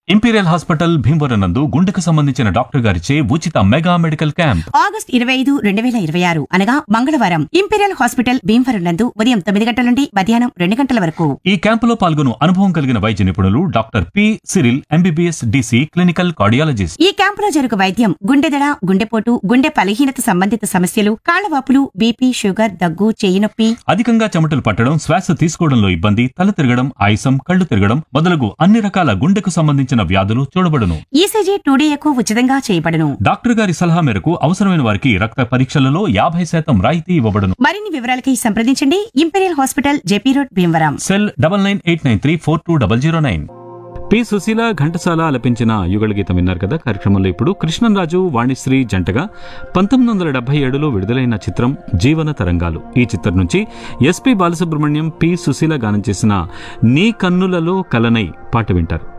imperial hospital Bhimavaram నందు గుండెకు సంబంధించిన డాక్టర్ గారిచే ఉచిత మెగా మెడికల్ క్యాంప్ ఆగస్ట్ ఇరవై ఐదు రెండు వేల ఇరవై ఆరు అనగా మంగళవారం ఇంపీరియల్ హాస్పిటల్ భీమవరం నందు ఉదయం తొమ్మిది గంటల నుండి మధ్యాహ్నం రెండు గంటల వరకు ఈ క్యాంపులో పాల్గొను అనుభవం కలిగిన వైద్య నిపుణులు doctor P Cyril M B B S D C clinical cardiologist ఈ క్యాంపులో జరుగు వైద్యం గుండెదడ గుండెపోటు గుండె బలహీనత సంబంధిత సమస్యలు కాళ్లవాపులు బీపీ షుగర్ దగ్గు చేయి నొప్పి అధికంగా చెమటలు పట్టడం శ్వాస తీసుకోవడంలో ఇబ్బంది తల తిరగడం ఆయాసం కళ్ళు తిరగడం మొదలగు అన్ని రకాల గుండెకు సంబంధించిన వ్యాధులు చూడబడును ఈసీజీ టూడీఏకు ఉచితంగా చేయబడును డాక్టర్ గారి సలహా మేరకు అవసరమైన వారికి రక్త పరీక్షలలో యాభై శాతం రాయితీ ఇవ్వబడును మరిన్ని వివరాలకై సంప్రదించండి imperial hospital J P road Bhimavaram cell double nine eight nine three four two double zero nine P Susheela Ghantasala ఆలపించిన యుగళ గీతం విన్నారు కదా కార్యక్రమంలో ఇప్పుడు కృష్ణంరాజు వాణిశ్రీ జంటగా పంతొమ్మిది వందల డెబ్బై ఏడులో విడుదలైన చిత్రం జీవన తరంగాలు ఈ చిత్రం నుంచి ఎస్పి బాలసుబ్రహ్మణ్యం పి సుశీల గానం చేసిన నీ కన్నులలో కలనై పాట వింటారు